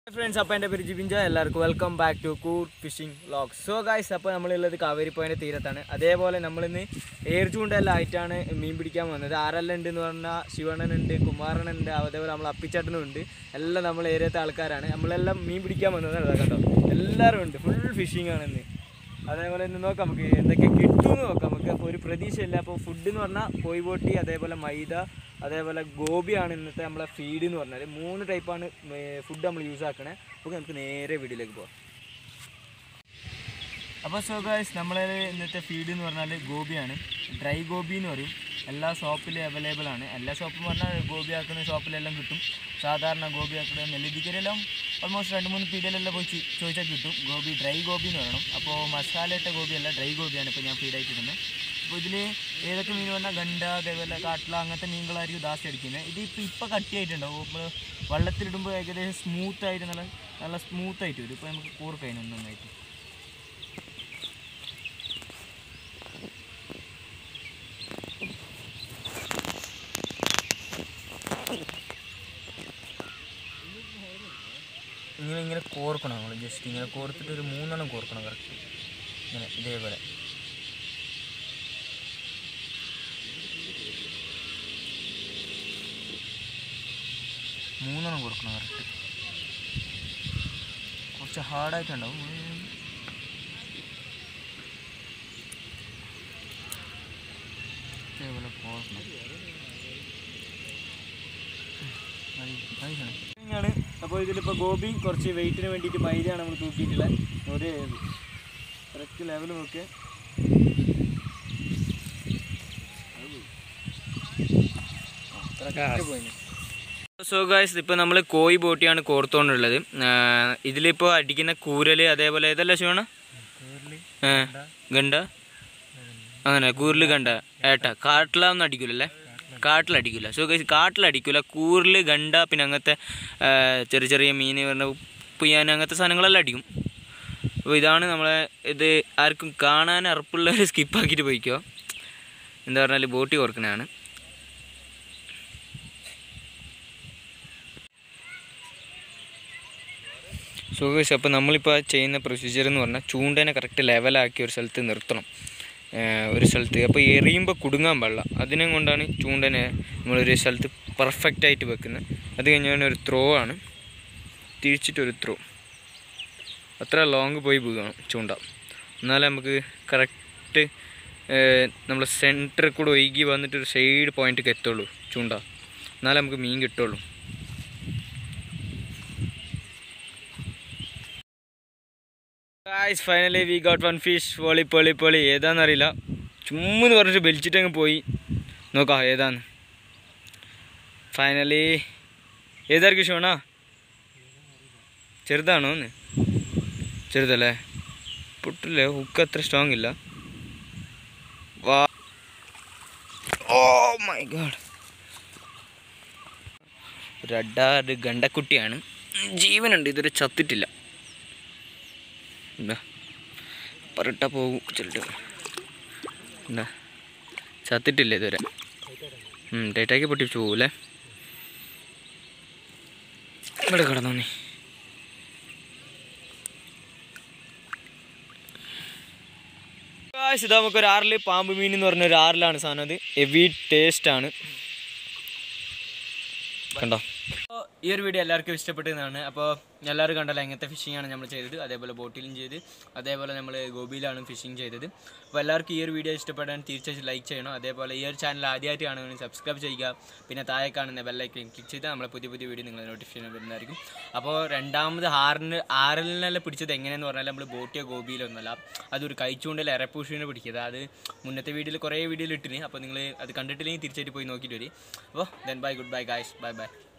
friends അപ്പോൾ എൻ്റെ പേര് ജിബിൻജ എല്ലാവർക്കും വെൽക്കം ബാക്ക് ടു കൂർ ഫിഷിംഗ് വ്ളോഗ് സോ ഗായ്സ് അപ്പോൾ നമ്മളുള്ളത് കാവേരി പോയിൻ്റെ തീരത്താണ് അതേപോലെ നമ്മളിന്ന് എയർ ചൂണ്ടെല്ലാം ആയിട്ടാണ് മീൻ പിടിക്കാൻ വന്നത് ആരെല്ലാം ഉണ്ട് എന്ന് പറഞ്ഞാൽ ശിവണ്ണനുണ്ട് കുമാരനുണ്ട് അതേപോലെ നമ്മൾ അപ്പിച്ചേട്ടനും ഉണ്ട് എല്ലാം നമ്മൾ ഏരിയത്തെ ആൾക്കാരാണ് നമ്മളെല്ലാം മീൻ പിടിക്കാൻ വന്നതാണ് കേട്ടോ എല്ലാവരും ഉണ്ട് ഫുൾ ഫിഷിംഗ് ആണ് ഇന്ന് അതേപോലെ ഇന്ന് നോക്കാം നമുക്ക് എന്തൊക്കെ കിട്ടുമെന്ന് നോക്കാം നമുക്ക് അപ്പോൾ ഒരു പ്രതീക്ഷയില്ല അപ്പോൾ ഫുഡ് എന്ന് പറഞ്ഞാൽ കോഴിബോട്ടി അതേപോലെ മൈദ അതേപോലെ ഗോപിയാണ് ഇന്നത്തെ നമ്മളെ ഫീഡ് എന്ന് പറഞ്ഞാൽ മൂന്ന് ടൈപ്പാണ് ഫുഡ് നമ്മൾ യൂസ് ആക്കണേ അപ്പോൾ നമുക്ക് നേരെ വീഡിയോയിലേക്ക് പോകാം അപ്പോൾ സോ ഗായ്സ് നമ്മളെ ഇന്നത്തെ ഫീഡ് എന്ന് പറഞ്ഞാൽ ഗോപിയാണ് ഡ്രൈ ഗോബി എന്ന് പറയും എല്ലാ ഷോപ്പിലും അവൈലബിൾ ആണ് എല്ലാ ഷോപ്പും പറഞ്ഞാൽ ഗോപി ആക്കുന്ന ഷോപ്പിലെല്ലാം കിട്ടും സാധാരണ ഗോപി ആക്കുന്ന നെല്ലിദിക്കരെല്ലാം ഓൾമോസ്റ്റ് രണ്ട് മൂന്ന് പീഡിയലെല്ലാം പോയി ചി- ചോദിച്ചാൽ കിട്ടും ഗോബി ഡ്രൈ ഗോബി എന്ന് പറയണം അപ്പോൾ മസാല ഇട്ട ഗോപിയല്ല ഡ്രൈ ഗോപിയാണ് ഇപ്പോൾ ഞാൻ ഫീഡായിട്ട് ഇടുന്നത് അപ്പോൾ ഇതിൽ ഏതൊക്കെ മീൻ പറഞ്ഞാൽ ഗണ്ട അതേപോലെ കാട്ടില അങ്ങനത്തെ മീനുകളായിരിക്കും ദാസ്തി അടിക്കുന്നത് ഇത് ഇപ്പോൾ ഇപ്പോൾ കട്ടിയായിട്ടുണ്ടാവും നമ്മൾ വെള്ളത്തിലിടുമ്പോൾ ഏകദേശം സ്മൂത്ത് ആയിട്ട് നല്ല നല്ല സ്മൂത്ത് ആയിട്ട് വരും ഇപ്പോൾ നമുക്ക് കൂർക്കതിന് നന്നായിട്ട് ഇങ്ങനെ ഇങ്ങനെ കോർക്കണം നമ്മൾ ജസ്റ്റ് ഇങ്ങനെ കോർത്തിട്ട് ഒരു മൂന്നെണ്ണം കോർക്കണം കറക്റ്റ് ഇങ്ങനെ ഇതേപോലെ മൂന്നെണ്ണം കോർക്കണം കറക്റ്റ് കുറച്ച് ഹാർഡായിട്ടുണ്ടാവും ഇതേപോലെ കോർക്കണം ാണ് അപ്പോൾ ഇതിലിപ്പോൾ ഗോപി കുറച്ച് വെയിറ്റിന് വേണ്ടിയിട്ട് മൈദയാണ് നമ്മൾ തൂക്കിയിട്ടുള്ളത് ഒരു കറക്റ്റ് ലെവൽ നോക്കിയ സോ ഗായ്സ് ഇപ്പോൾ നമ്മൾ കോഴി ബോട്ടിയാണ് കോർത്തുകൊണ്ടുള്ളത് ഇതിലിപ്പോൾ അടിക്കുന്ന കൂരൽ അതേപോലെ ഏതല്ല ശിവണ ഗണ്ട അങ്ങനെ കൂരിൽ ഗണ്ട ഏട്ട കാട്ടിലൊന്നും അടിക്കൂലല്ലേ കാട്ടിലടിക്കില്ല സോ ഗൈസ് കാട്ടിലടിക്കില്ല കൂറിൽ ഗണ്ട പിന്നെ അങ്ങനത്തെ ആ, ചെറിയ ചെറിയ മീൻ പറഞ്ഞ ഉപ്പിയാൻ അങ്ങനത്തെ സാധനങ്ങളെല്ലാം അടിക്കും അപ്പോൾ ഇതാണ് നമ്മളെ ഇത് ആർക്കും കാണാൻ അറപ്പുള്ളവർ സ്കിപ്പാക്കിയിട്ട് പോയിക്കോ എന്താ പറഞ്ഞാൽ ബോട്ടി ഓർക്കണതാണ് സോ ഗൈസ് അപ്പോൾ നമ്മളിപ്പോൾ ചെയ്യുന്ന പ്രൊസീജിയർ എന്ന് പറഞ്ഞാൽ ചൂണ്ടനെ കറക്റ്റ് ലെവലാക്കി ഒരു സ്ഥലത്ത് നിർത്തണം ഏഹ് ഒരു സ്ഥലത്ത് അപ്പോൾ എറിയുമ്പോൾ കുടുങ്ങാൻ പാടില്ല അതിനെ കൊണ്ടാണ് ചൂണ്ടനെ നമ്മളൊരു സ്ഥലത്ത് പെർഫെക്റ്റ് ആയിട്ട് വെക്കുന്നത് അത് കഴിഞ്ഞാൽ ഒരു ത്രോ ആണ് തിരിച്ചിട്ടൊരു ത്രോ അത്ര ലോങ് പോയി വീഴണം ചൂണ്ട എന്നാലേ നമുക്ക് കറക്റ്റ് നമ്മൾ സെൻറ്ററിൽ കൂടെ ഒഴുകി വന്നിട്ട് ഒരു സൈഡ് പോയിന്റിലേക്ക് എത്തുള്ളൂ ചൂണ്ട എന്നാലേ നമുക്ക് മീൻ കിട്ടുള്ളൂ guys finally we got one fish പൊളി പൊളി പൊളി ഏതാണെന്നറിയില്ല ചുമ്മെന്ന് പറഞ്ഞിട്ട് ബലിച്ചിട്ട് അങ്ങ് പോയി നോക്കാം ഏതാന്ന് ഫൈനലി ഏതായിരിക്കും ഷോണ ചെറുതാണോ ഒന്ന് ചെറുതല്ലേ പൊട്ടില്ലേ ഹുക്ക് അത്ര സ്ട്രോങ് ഇല്ല വാ ഓ മൈ ഗാഡ് ഒരു അഡാറ് ഗണ്ടക്കുട്ടിയാണ് ജീവനുണ്ട് ഇതൊരു ചത്തിട്ടില്ല എന്താ പറട്ട പോകും ചിലട്ട് എന്താ ചത്തിട്ടില്ല ഇതുവരെ ഉം, ടൈറ്റാക്കി പൊട്ടിച്ചു പോകൂലേ ഇവിടെ കിടന്നോ നീ ഗായ്സ്, ഇതാ നമുക്ക് ഒരു ആറിൽ പാമ്പ് മീൻ എന്ന് പറഞ്ഞ ഒരു ആറിലാണ് സാധനം അത് ഹെവി ടേസ്റ്റ് ആണ് കണ്ടോ അപ്പോൾ ഈ ഒരു വീഡിയോ എല്ലാവർക്കും ഇഷ്ടപ്പെട്ടതാണ് അപ്പോൾ എല്ലാവരും കണ്ടല്ലോ എങ്ങനത്തെ ഫിഷിംഗ് ആണ് നമ്മൾ ചെയ്തത് അതേപോലെ ബോട്ടിലും ചെയ്ത് അതേപോലെ നമ്മൾ ഗോപിയിലാണ് ഫിഷിംഗ് ചെയ്തത് അപ്പോൾ എല്ലാവർക്കും ഈ ഒരു വീഡിയോ ഇഷ്ടപ്പെടാൻ തീർച്ചയായിട്ടും ലൈക്ക് ചെയ്യണം അതേപോലെ ഈ ഒരു ചാനൽ ആദ്യമായിട്ട് കാണുകയാണെങ്കിൽ സബ്സ്ക്രൈബ് ചെയ്യുക പിന്നെ താഴെ കാണുന്ന ബെല്ലൈക്കൻ ക്ലിക്ക് ചെയ്താൽ നമ്മളെ പുതിയ പുതിയ വീഡിയോ നിങ്ങൾ നോട്ടിഫിക്കേഷൻ വരുന്നതായിരിക്കും അപ്പോൾ രണ്ടാമത് ആറിന് ആറിനെല്ലാം പിടിച്ചത് എങ്ങനെയെന്ന് പറഞ്ഞാൽ നമ്മൾ ബോട്ടിയോ ഗോപിയിലോ ഒന്നുമല്ല അതൊരു കൈച്ചൂണ്ടിൽ എറപ്പൂഷിനെ പിടിച്ചത് അത് മുന്നത്തെ വീഡിയോയിൽ കുറേ വീഡിയോയിൽ ഇട്ടിന് അപ്പോൾ നിങ്ങൾ അത് കണ്ടിട്ടില്ലെങ്കിൽ തീർച്ചയായിട്ടും പോയി നോക്കിയിട്ട് വരും അപ്പോൾ then bye good bye guys bye by